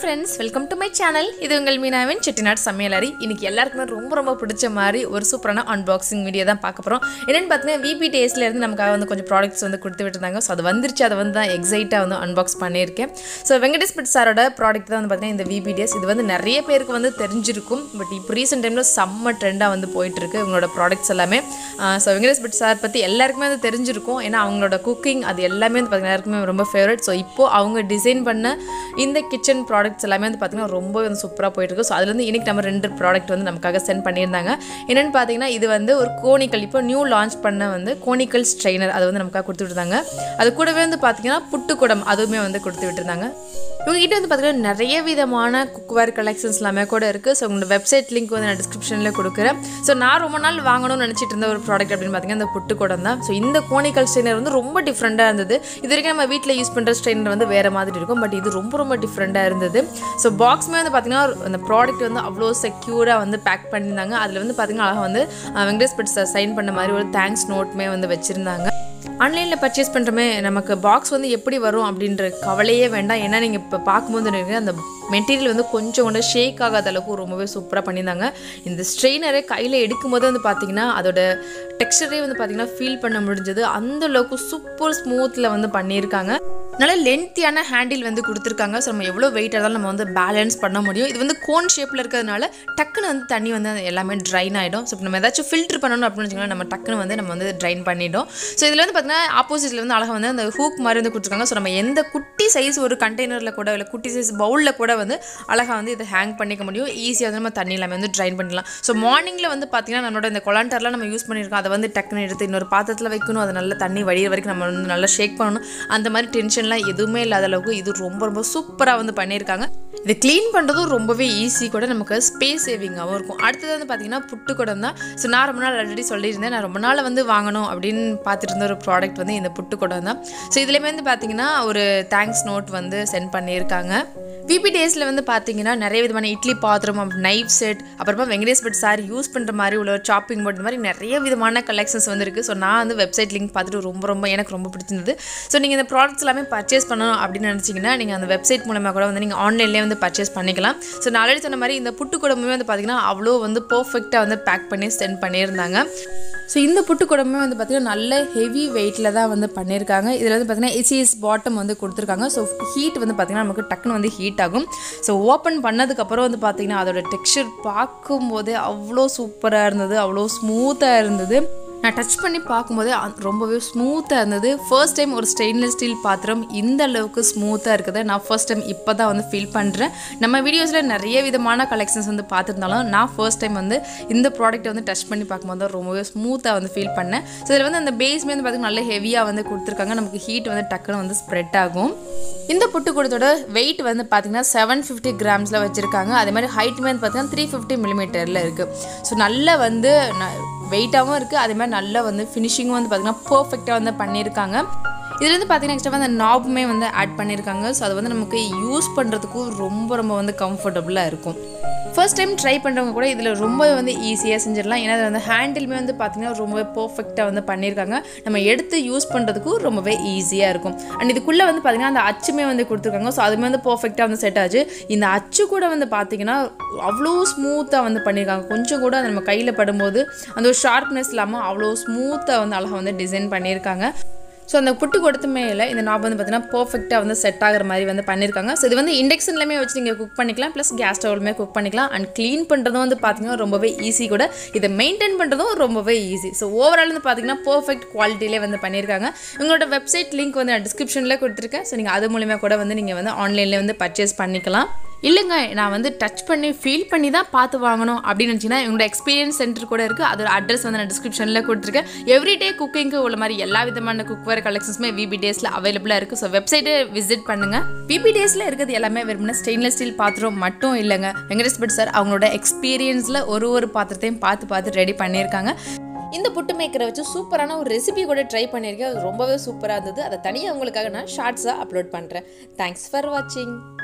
friends welcome to my channel இது உங்கள் மீனாவின் செட்டிநாட் சமையலறை இன்னைக்கு எல்லாருக்குமே ரொம்ப ரொம்ப பிடிச்ச மாதிரி ஒரு சூப்பரான அன்பாக்சிங் வீடியோ தான் பார்க்க போகிறோம் என்னென்னு பார்த்தீங்கன்னா விபி டேஸ்ல இருந்து நமக்காக வந்து கொஞ்சம் ப்ராடக்ட்ஸ் வந்து கொடுத்து விட்டுருந்தாங்க ஸோ அது வந்துருச்சு அதை வந்து தான் எக்ஸைட்டாக வந்து அன்பாக்ஸ் பண்ணியிருக்கேன் ஸோ வெங்கடேஷ் பட் சாரோட ப்ராடக்ட் தான் வந்து பார்த்தீங்கன்னா இந்த விபி டேஸ் இது வந்து நிறைய பேருக்கு வந்து தெரிஞ்சிருக்கும் பட் இப்போ ரீசெண்ட் டைமில் செம்ம ட்ரெண்டாக வந்து போயிட்டு இருக்கு இவங்களோட ப்ராடக்ட்ஸ் எல்லாமே ஸோ வெங்கடேஷ் பட் சார் பற்றி எல்லாருக்குமே வந்து தெரிஞ்சிருக்கும் ஏன்னா அவங்களோட குக்கிங் அது எல்லாமே வந்து பார்த்தீங்கன்னா எல்லாருக்குமே ரொம்ப ஃபேவரட் ஸோ இப்போது அவங்க டிசைன் பண்ண இந்த கிச்சன் ப்ராடக்ட்ஸ் எல்லாமே வந்து பார்த்தீங்கன்னா ரொம்ப வந்து சூப்பராக போயிட்டு இருக்கு ஸோ அதுலேருந்து இன்றைக்கி நம்ம ரெண்டு ப்ராடக்ட் வந்து நமக்காக சென்ட் பண்ணியிருந்தாங்க என்னென்னு பார்த்தீங்கன்னா இது வந்து ஒரு கோனிக்கல் இப்போ நியூ லான்ச் பண்ண வந்து கோனிக்கல் ஸ்ட்ரெயினர் அது வந்து நமக்காக கொடுத்து விட்டுருந்தாங்க அது கூடவே வந்து பார்த்தீங்கன்னா புட்டுக்குடம் அதுவுமே வந்து கொடுத்து விட்டுருந்தாங்க இவங்ககிட்ட வந்து பார்த்தீங்கன்னா நிறைய விதமான குக்வேர் கலெக்ஷன்ஸ் எல்லாமே கூட இருக்குது ஸோ உங்களோட வெப்சைட் லிங்க் வந்து நான் டிஸ்கிரிப்ஷனில் கொடுக்குறேன் ஸோ நான் ரொம்ப நாள் வாங்கணும்னு நினச்சிட்டு இருந்த ஒரு ப்ராடக்ட் அப்படின்னு பார்த்தீங்கன்னா இந்த புட்டுக்குடம் தான் ஸோ இந்த கோனிக்கல் ஸ்ட்ரெயினர் வந்து ரொம்ப டிஃப்ரெண்ட்டாக இருந்தது இது வரைக்கும் நம்ம வீட்டில் யூஸ் பண்ணுற ஸ்ட்ரெயினர் வந்து வேறு மாதிரி இருக்கும் பட் இது ரொம்ப ரொம்ப டிஃப்ரெண்ட்டாக இருந்தது ஸோ பாக்ஸுமே வந்து பார்த்தீங்கன்னா அந்த ப்ராடக்ட் வந்து அவ்வளோ செக்யூராக வந்து பேக் பண்ணியிருந்தாங்க அதில் வந்து பார்த்தீங்கன்னா அழகாக வந்து அஹ், வெங்கடேஷ் பட் சைன் பண்ண மாதிரி ஒரு தேங்க்ஸ் நோட்டுமே வந்து வச்சுருந்தாங்க ஆன்லைனில் பர்ச்சேஸ் பண்ணுறமே நமக்கு பாக்ஸ் வந்து எப்படி வரும் அப்படின்ற கவலையே வேண்டாம் ஏன்னா நீங்கள் இப்போ பார்க்கும்போது எனக்கு அந்த மெட்டீரியல் வந்து கொஞ்சம் கூட ஷேக் ஆகாத அளவுக்கு ரொம்பவே சூப்பராக பண்ணியிருந்தாங்க இந்த ஸ்ட்ரெயினரை கையில் எடுக்கும்போது வந்து பார்த்தீங்கன்னா அதோட டெக்ஸ்டரே வந்து பார்த்தீங்கன்னா ஃபீல் பண்ண முடிஞ்சது அந்த அளவுக்கு சூப்பர் ஸ்மூத்தில் வந்து பண்ணியிருக்காங்க நல்ல லென்த்தியான ஹேண்டில் வந்து கொடுத்துருக்காங்க ஸோ நம்ம எவ்வளோ வெயிட் இருந்தாலும் நம்ம வந்து பேலன்ஸ் பண்ண முடியும் இது வந்து கோன் ஷேப்பில் இருக்கிறதுனால டக்குன்னு வந்து தண்ணி வந்து அது எல்லாமே ட்ரைன் ஆகிடும் ஸோ இப்போ நம்ம ஏதாச்சும் ஃபில்டர் பண்ணணும் அப்படின்னு வச்சுக்கோங்களேன் நம்ம டக்குன்னு வந்து நம்ம வந்து ட்ரைன் பண்ணிட்டோம் ஸோ இதில் வந்து பார்த்தீங்கன்னா ஆப்போசிட்டில் வந்து அழகாக வந்து அந்த ஹூக் மாதிரி வந்து கொடுத்துருக்காங்க ஸோ நம்ம எந்த குட்டி சைஸ் ஒரு கண்டெய்னரில் கூட இல்லை குட்டி சைஸ் பவுலில் கூட வந்து அழகாக வந்து இதை ஹேங் பண்ணிக்க முடியும் ஈஸியாக வந்து நம்ம தண்ணி எல்லாமே வந்து ட்ரைன் பண்ணிடலாம் ஸோ மார்னிங்கில் வந்து பார்த்தீங்கன்னா நம்மளோட இந்த கொலாண்டர்லாம் நம்ம யூஸ் பண்ணியிருக்கோம் அதை வந்து டக்குன்னு எடுத்து இன்னொரு பாத்திரத்தில் வைக்கணும் அது நல்லா தண்ணி வடிகிற வரைக்கும் நம்ம வந்து நல்லா ஷேக் பண்ணணும் அந்த மாதிரி டென்ஷன்லாம் எதுவுமே இல்லாத அளவுக்கு இது ரொம்ப ரொம்ப சூப்பராக வந்து பண்ணியிருக்காங்க இது க்ளீன் பண்ணுறதும் ரொம்பவே ஈஸி கூட நமக்கு ஸ்பேஸ் சேவிங்காகவும் இருக்கும் அடுத்தது வந்து பார்த்தீங்கன்னா புட்டு குடம் தான் ஸோ நான் ரொம்ப நாள் ஆல்ரெடி சொல்லியிருந்தேன் நான் ரொம்ப நாள் வந்து வாங்கணும் அப்படின்னு பார்த்துட்டு இருந்த ஒரு ப்ராடக்ட் வந்து இந்த புட்டு குடம் தான் ஸோ இதுலேயுமே வந்து பார்த்தீங்கன்னா ஒரு தேங்க்ஸ் நோட் வந்து சென்ட் பண்ணியிருக்காங்க விபி டேஸில் வந்து பார்த்தீங்கன்னா நிறைய விதமான இட்லி பாத்திரம் நைஃப் செட் அப்புறமா வெங்கடேஷ் பட் சார் யூஸ் பண்ணுற மாதிரி உள்ள ஒரு சாப்பிங் போர்ட் இந்த மாதிரி நிறைய விதமான கலெக்ஷன்ஸ் வந்து இருக்குது ஸோ நான் வந்து வெப்சைட் லிங்க் பார்த்துட்டு ரொம்ப ரொம்ப எனக்கு ரொம்ப பிடிச்சிருந்தது ஸோ நீங்கள் இந்த ப்ராடக்ட்ஸ் எல்லாமே பர்ச்சேஸ் பண்ணணும் அப்படின்னு நினச்சிங்கன்னா நீங்கள் அந்த வெப்சைட் மூலமாக கூட வந்து நீங்கள் ஆன்லைன்லேயே வந்து பர்ச்சேஸ் பண்ணிக்கலாம் ஸோ நான் ஆல்ரெடி சொன்ன மாதிரி இந்த புட்டு குடம்புமே வந்து பார்த்தீங்கன்னா அவ்வளோ வந்து பர்ஃபெக்டாக வந்து பேக் பண்ணி சென்ட் பண்ணியிருந்தாங்க ஸோ இந்த புட்டு குடம்புமே வந்து பார்த்திங்கன்னா நல்ல ஹெவி வெயிட்டில் தான் வந்து பண்ணியிருக்காங்க இதில் வந்து பார்த்திங்கன்னா இசிஎஸ் பாட்டம் வந்து கொடுத்துருக்காங்க ஸோ ஹீட் வந்து பார்த்திங்கன்னா நமக்கு டக்குன்னு வந்து ஹீட் ஆகும் ஸோ ஓப்பன் பண்ணதுக்கப்புறம் வந்து பார்த்திங்கன்னா அதோட டெக்ஸ்சர் பார்க்கும்போதே அவ்வளோ சூப்பராக இருந்தது அவ்வளோ ஸ்மூத்தாக இருந்தது நான் டச் பண்ணி பார்க்கும்போதே அ- ரொம்பவே ஸ்மூத்தாக இருந்தது ஃபர்ஸ்ட் டைம் ஒரு ஸ்டெயின்லெஸ் ஸ்டீல் பாத்திரம் இந்த அளவுக்கு ஸ்மூத்தாக இருக்குது நான் ஃபர்ஸ்ட் டைம் இப்போ தான் வந்து ஃபீல் பண்ணுறேன் நம்ம வீடியோஸில் நிறைய விதமான கலெக்ஷன்ஸ் வந்து பார்த்துருந்தாலும் நான் ஃபர்ஸ்ட் டைம் வந்து இந்த ப்ராடக்ட்டை வந்து டச் பண்ணி பார்க்கும்போது தான் ரொம்பவே ஸ்மூத்தாக வந்து ஃபீல் பண்ணேன் ஸோ இதில் வந்து அந்த பேஸ்மே வந்து பார்த்திங்கன்னா நல்ல ஹெவியாக வந்து கொடுத்துருக்காங்க நமக்கு ஹீட் வந்து டக்குன்னு வந்து ஸ்ப்ரெட் ஆகும் இந்த புட்டு கூடத்தோட வெயிட் வந்து பார்த்தீங்கன்னா செவன் ஃபிஃப்டி கிராம்ஸில் வச்சுருக்காங்க அதே மாதிரி ஹைட்டுமே வந்து பார்த்தீங்கன்னா த்ரீ ஃபிஃப்டி மில்லிமீட்டரில் இருக்குது ஸோ நல்லா வந்து வெயிட்டாகவும் இருக்குது அதே மாதிரி நல்லா வந்து ஃபினிஷிங்கும் வந்து பார்த்தீங்கன்னா பர்ஃபெக்டாக வந்து பண்ணியிருக்காங்க இதில் வந்து பார்த்தீங்கன்னா எக்ஸ்ட்ரா அந்த நாபுமே வந்து ஆட் பண்ணியிருக்காங்க ஸோ அது வந்து நமக்கு யூஸ் பண்ணுறதுக்கும் ரொம்ப ரொம்ப வந்து கம்ஃபர்டபுளாக இருக்கும் ஃபர்ஸ்ட் டைம் ட்ரை பண்ணுறவங்க கூட இதில் ரொம்ப வந்து ஈஸியாக செஞ்சிடலாம் ஏன்னா அது வந்து ஹேண்டிலுமே வந்து பார்த்தீங்கன்னா ரொம்பவே பர்ஃபெக்டாக வந்து பண்ணியிருக்காங்க நம்ம எடுத்து யூஸ் பண்ணுறதுக்கும் ரொம்பவே ஈஸியாக இருக்கும் அண்ட் இதுக்குள்ளே வந்து பார்த்தீங்கன்னா அந்த அச்சுமே வந்து கொடுத்துருக்காங்க ஸோ அதுமே வந்து பர்ஃபெக்டாக வந்து செட் ஆச்சு இந்த அச்சு கூட வந்து பார்த்தீங்கன்னா அவ்வளோ ஸ்மூத்தாக வந்து பண்ணியிருக்காங்க கொஞ்சம் கூட அது நம்ம கையில் படும்போது அந்த ஒரு ஷார்ப்னஸ் இல்லாமல் அவ்வளோ ஸ்மூத்தாக வந்து அழகாக வந்து டிசைன் பண்ணியிருக்காங்க ஸோ அந்த புட்டு கொடுத்த மேலே இந்த நாப் வந்து பார்த்தீங்கன்னா பர்ஃபெக்டாக வந்து செட் ஆகிற மாதிரி வந்து பண்ணியிருக்காங்க ஸோ இது வந்து இண்டக்ஷன்லையுமே வச்சு நீங்கள் குக் பண்ணிக்கலாம் ப்ளஸ் கேஸ் ஸ்டவ்லுமே குக் பண்ணிக்கலாம் அண்ட் க்ளீன் பண்ணுறதும் வந்து பார்த்தீங்கன்னா ரொம்பவே ஈஸி கூட இதை மெயின்டைன் பண்ணுறதும் ரொம்பவே ஈஸி ஸோ ஓவரால் வந்து பார்த்தீங்கன்னா பர்ஃபெக்ட் குவாலிட்டியிலே வந்து பண்ணியிருக்காங்க உங்களோட வெப்சைட் லிங்க் வந்து நான் டிஸ்கிரிப்ஷனில் கொடுத்துருக்கேன் ஸோ நீங்கள் அது மூலிமா கூட வந்து நீங்கள் வந்து ஆன்லைனில் வந்து பர்ச்சேஸ் பண்ணிக்கலாம் இல்லைங்க நான் வந்து டச் பண்ணி ஃபீல் பண்ணி தான் பார்த்து வாங்கணும் அப்படின்னு நினச்சிங்கன்னா எங்களோட எக்ஸ்பீரியன்ஸ் சென்டர் கூட இருக்குது அதோட அட்ரஸ் வந்து நான் டிஸ்கிரிப்ஷனில் கொடுத்துருக்கேன் எவ்ரிடே குக்கிங்க்கு உள்ள மாதிரி எல்லா விதமான குக்வேர் கலெக்ஷன்ஸுமே விபி டேஸில் அவைலபிளாக இருக்குது ஸோ வெப்சைட்டை விசிட் பண்ணுங்கள் விபி டேஸில் இருக்கிறது எல்லாமே வெறுமனே ஸ்டெயின்லெஸ் ஸ்டீல் பாத்திரம் மட்டும் இல்லைங்க வெங்கடேஷ் பட் சார் அவங்களோட எக்ஸ்பீரியன்ஸில் ஒரு ஒரு பாத்திரத்தையும் பார்த்து பார்த்து ரெடி பண்ணியிருக்காங்க இந்த புட்டு மேக்கரை வச்சு சூப்பரான ஒரு ரெசிபி கூட ட்ரை பண்ணியிருக்கேன் அது ரொம்பவே சூப்பராக இருந்தது அதை தனியாக உங்களுக்காக நான் ஷார்ட்ஸாக அப்லோட் பண்ணுறேன் தேங்க்ஸ் ஃபார் வாட்சிங்